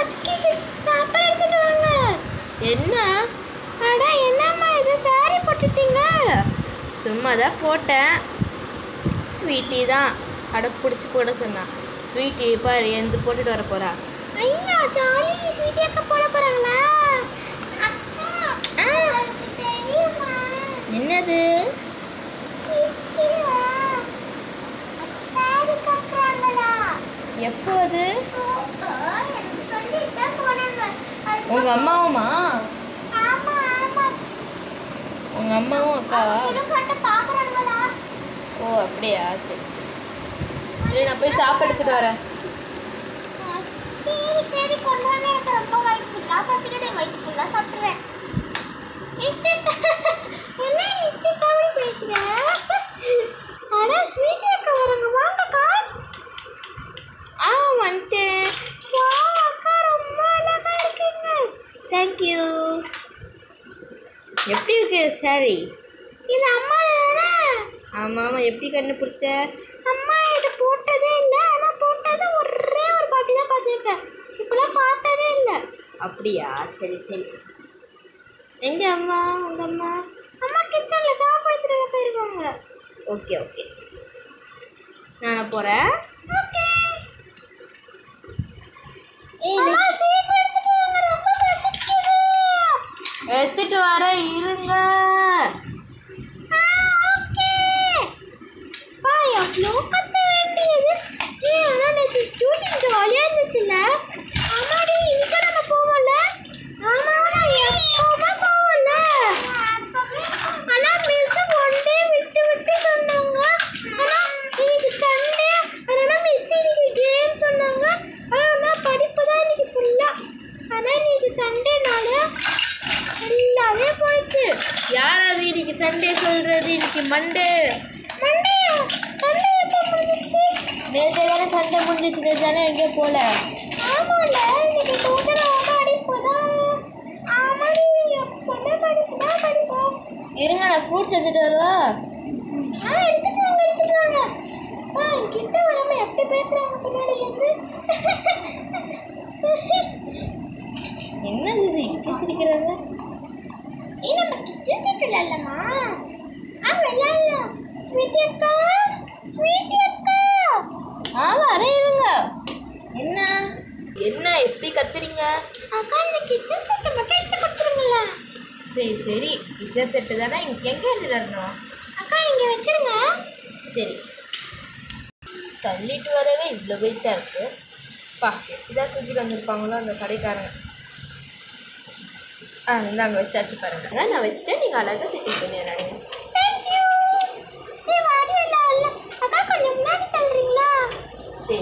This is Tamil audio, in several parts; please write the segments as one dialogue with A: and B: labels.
A: பசிக்குது சாப்பாடு எடுத்துட்டு வாங்க என்ன அட என்னம்மா இது சாரி போட்டுட்டீங்க சும்மா தான் போட்டேன் ஸ்வீட்டி தான் அட பிடிச்சி போட சொன்னான் ஸ்வீட்டி பாரு எந்த போட்டுட்டு வர போறா ஐயா ஜாலி ஸ்வீட்டி அக்கா போட போறாங்களா என்னது எப்போ அது உங்க அம்மாவுமா உங்க அம்மாவும் அக்காவா ஓ அப்படியா சரி சரி சரி நான் போய் சாப்பாடு எடுத்துட்டு வரேன்
B: சரி சரி கொண்டு வாங்க எனக்கு ரொம்ப வயிற்று ஃபுல்லாக பசிக்குது வயிற்று ஃபுல்லாக சாப்பிட்றேன்
A: என்ன நீ இப்படி கவலை பேசுற அட ஸ்வீட்டி அக்கா வராங்க வாங்கக்கா ஆ வந்துட்டேன் வா அக்கா ரொம்ப அழகா இருக்கீங்க தேங்க்யூ எப்படி இருக்கு சாரி இது அம்மா தானே ஆமாம் ஆமாம் எப்படி கண்டுபிடிச்ச அம்மா இது போட்டதே இல்லை ஆனால் போட்டது ஒரே ஒரு பாட்டி தான் பார்த்துருக்கேன் இப்போலாம் பார்த்ததே இல்லை அப்படியா சரி சரி எங்க அம்மா உங்க அம்மா அம்மா கிச்சன்ல சாப்பாடு எடுத்துட்டு போயிருக்காங்க ஓகே ஓகே நான் போறேன் ஓகே அம்மா சீக்கிரம் எடுத்துட்டு வாங்க ரொம்ப பசிக்குது எடுத்துட்டு வர இருங்க ஓகே பா எவ்வளோ கத்த வேண்டியது ஏய் ஆனால் நேற்று ஷூட்டிங் ஜாலியாக இருந்துச்சுல்ல ஆமாடி இன்னைக்கு நம்ம போவோம்ல ஆமா ஆமா எப்பவுமே போவோம்ல ஆனா மிஸ் ஒன் டே விட்டு விட்டு சொன்னாங்க ஆனா இன்னைக்கு சண்டே அதனால மிஸ் இன்னைக்கு கேம் சொன்னாங்க ஆனா படிப்பு தான் இன்னைக்கு ஃபுல்லா ஆனா இன்னைக்கு சண்டேனால எல்லாமே போயிடுச்சு யார் அது இன்னைக்கு சண்டே சொல்றது இன்னைக்கு மண்டே மண்டே சண்டே எப்போ முடிஞ்சிச்சு நேற்று தானே சண்டே முடிஞ்சிச்சு நேற்று தானே எங்கேயும் போகல ஆமாம்ல இன்னைக்கு டோட்டலாக வந்து அடிப்போதான் ஆமாடி எப்பவுமே படிப்பு தான் படிப்போம் இருங்க நான் ஃப்ரூட்ஸ் எடுத்துகிட்டு வருவா ஆ எடுத்துட்டு வாங்க எடுத்துட்டு வாங்க ஆ கிட்ட வராம எப்படி பேசுகிறாங்க பின்னாடிலேருந்து என்னது இது இப்படி சிரிக்கிறாங்க ஏ நம்ம கிச்சன் செட் விளையாடலாமா ஆ விளையாடலாம் ஸ்வீட்டி அக்கா ஸ்வீட்டி அக்கா ஆ வரேன் இருங்க என்ன என்ன எப்படி கத்துறீங்க அக்கா இந்த கிச்சன் செட்டை மட்டும் எடுத்து கொடுத்துருங்களா சரி சரி கிச்சன் செட்டு தானே எங்கே எடுத்துட்டு வரணும் அக்கா இங்கே வச்சிருங்க சரி தள்ளிட்டு வரவே இவ்வளோ வெயிட்டாக இருக்கு பா எப்படிதான் தூக்கிட்டு வந்திருப்பாங்களோ அந்த கடைக்காரங்க ஆ இந்தாங்க வச்சாச்சு பாருங்க நான் வச்சுட்டேன் நீங்கள் அழகாக செட்டிங் பண்ணி விளையாடுங்க தேங்க்யூ ஏ வாடி விளையாடல அக்கா கொஞ்சம் முன்னாடி தள்ளுறீங்களா சரி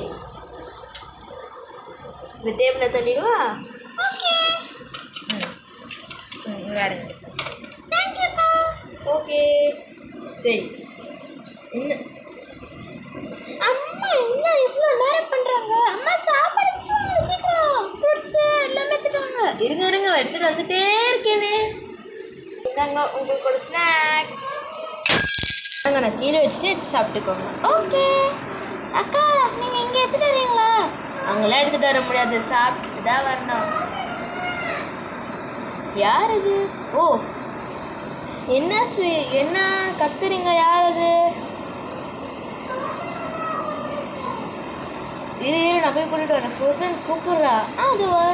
A: இந்த டேபிளை தள்ளிடுவா ஓகே ம் ம் விளையாடுங்க தேங்க்யூக்கா ஓகே சரி என்ன அம்மா என்ன இவ்வளோ நேரம் பண்ணுறாங்க அம்மா சாப்பாடு எடுத்துட்டு வாங்க சீக்கிரம் ஃப்ரூட்ஸு எல்லாமே எடுத்துட்டு வாங்க இருங்க இருங்க எடுத்துட்டு வந்துட்டே இருக்கேனே இந்தாங்க உங்களுக்கு ஸ்நாக்ஸ் நாங்கள் நான் கீழே வச்சுட்டு எடுத்து சாப்பிட்டுக்கோங்க ஓகே அக்கா நீங்கள் இங்கே எடுத்துட்டு வரீங்களா அவங்களாம் எடுத்துகிட்டு வர முடியாது சாப்பிட்டுட்டு தான் வரணும் யார் இது ஓ என்ன ஸ்வீ என்ன கத்துறீங்க யார் அது இரு இரு நான் போய் கூட்டிட்டு வரேன் ஃப்ரோசன் கூப்பிடுறா ஆ அதுவா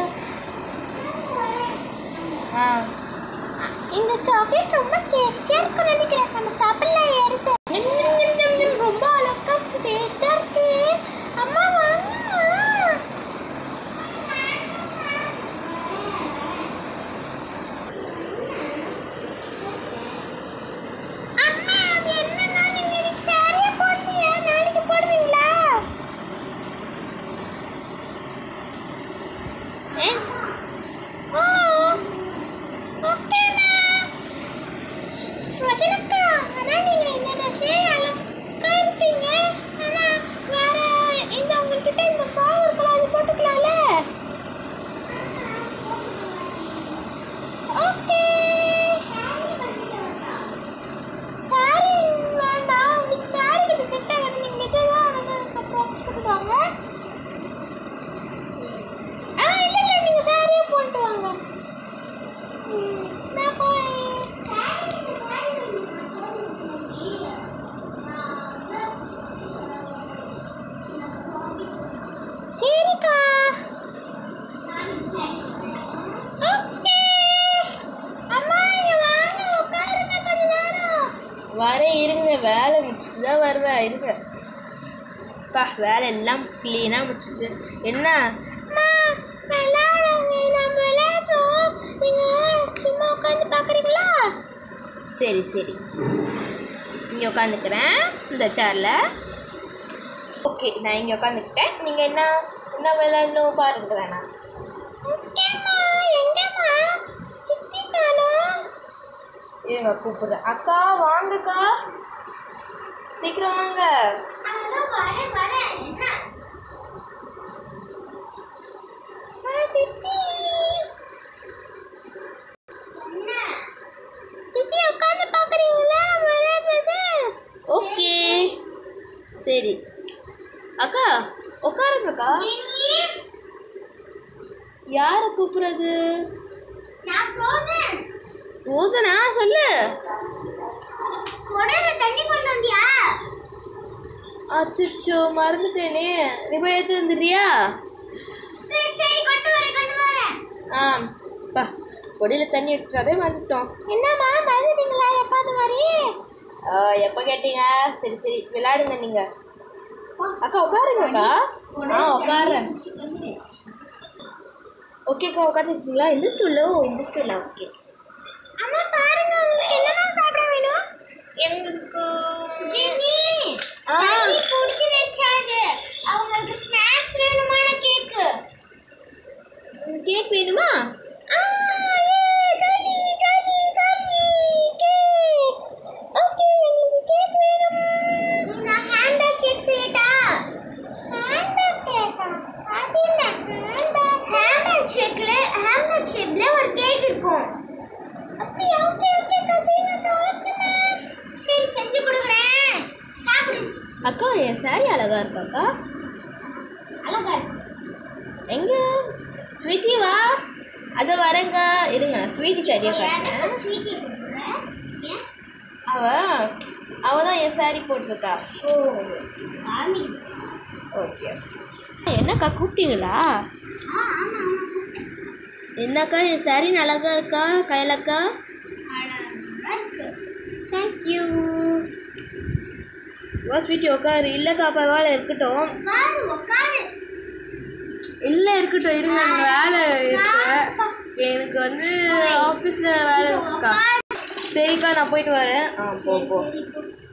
A: ஆ இந்த சாக்லேட் ரொம்ப டேஸ்டியாக இருக்கும்னு நினைக்கிறேன் நம்ம சாப்பிடலாம் எடுத்து நிம், நிம், நிம், நிம், நிம். ரொம்ப அழகா டேஸ்டாக இருக்கு அம்மா வாங்க அம்மா அது என்னன்னா நீங்க இன்னைக்கு சாரியா போடலையா நாளைக்கு போடுவீங்களா ஏ ஓ ஓகேண்ணா ஃப்ரெஷனுக்கா ஆனால் நீங்கள் இந்த ட்ரெஸ் அரை இருங்க வேலை முடிச்சுட்டு தான் வருவேன் இருங்க பா வேலை எல்லாம் க்ளீனாக முடிச்சிச்சு என்ன விளையாடுங்க நம்ம விளையாடுறோம் நீங்கள் சும்மா உட்காந்து பார்க்குறீங்களா சரி சரி இங்கே உட்காந்துக்கிறேன் இந்த சேரில் ஓகே நான் இங்கே உட்காந்துக்கிட்டேன் நீங்கள் என்ன என்ன விளையாடணும் பாருங்களேன் நான் ஓகேம்மா எங்கேம்மா சித்தி காணோம் இருங்க கூப்பிடுறேன் அக்கா வாங்கக்கா சீக்கிரம் வாங்க
B: அதான் வரேன் வரேன் என்ன
A: ஆ, சித்தி
B: என்ன
A: சித்தி உட்காந்து பார்க்குறீங்களா நம்ம விளையாடுறது ஓகே சரி அக்கா உட்காருங்கக்கா
B: ஜெனி
A: யாரை கூப்பிடுறது
B: நான் ஃப்ரோசன்
A: ரோசனா சொல்லு
B: குடல தண்ணி கொண்டு வந்தியா
A: அச்சோ மறந்துட்டேனே நீ போய் எடுத்து வந்துடுறியா
B: சரி சரி கொண்டு வரேன் கொண்டு வரேன்
A: ஆ பா கொடியில் தண்ணி எடுத்துட்டதே மறந்துட்டோம் என்னம்மா மறந்துட்டீங்களா எப்போ அது மாதிரி எப்போ கேட்டீங்க சரி சரி விளையாடுங்க நீங்கள் அக்கா உட்காருங்கக்கா ஆ உட்காருறேன் ஓகேக்கா உட்காந்துருக்கீங்களா இந்த ஸ்டூலோ இந்த ஸ்டூலா ஓகே
B: அம்மா பாருங்க உங்களுக்கு என்னென்ன சாப்பிட வேணும்
A: எங்களுக்கு
B: ஜெனி
A: ஆ.
B: தண்ணி குடிச்சு வச்சாங்க அவங்களுக்கு ஸ்நாக்ஸ் வேணுமான கேக்கு
A: கேக் வேணுமா
B: நான் ஹேண்ட்பேக் கேக் செய்யட்டா ஹேண்ட்பேக் கேக்கா அது என்ன ஹேண்ட்பேக் ஹேண்ட்பேக் ஷேக்ல ஹேண்ட்பேக் ஷேப்ல ஒரு கேக் இருக்கும் அப்படியா ஓகே ஓகே கசினா ஓகேமா சரி செஞ்சு கொடுக்குறேன் சாப்பிடு
A: அக்கா என் சாரி அழகா இருக்காக்கா
B: அழகா இருக்கு
A: எங்க ஸ்வீட்டி வா அதை வரேங்க இருங்க நான் ஸ்வீட்டி சரியாக காட்டுறேன்
B: ஸ்வீட்டி கொடுக்குறேன் ஏன்
A: அவ அவ தான் என் சாரி போட்டிருக்கா
B: ஓ காமி
A: ஓகே என்னக்கா கூப்பிட்டீங்களா
B: ஆ ஆமா ஆமா
A: என்னக்கா என் சாரி அழகா இருக்கா கையிலக்கா
B: அழகா இருக்கு
A: தேங்க்யூ வா ஸ்வீட்டி உட்காரு இல்லைக்கா பரவாயில்ல இருக்கட்டும்
B: உட்காரு உட்காரு
A: இல்லை இருக்கட்டும் இருங்க எனக்கு வேலை இருக்கு எனக்கு வந்து ஆஃபீஸில் வேலை இருக்குக்கா சரிக்கா நான் போயிட்டு வரேன் ஆ போ போ
B: சரி போ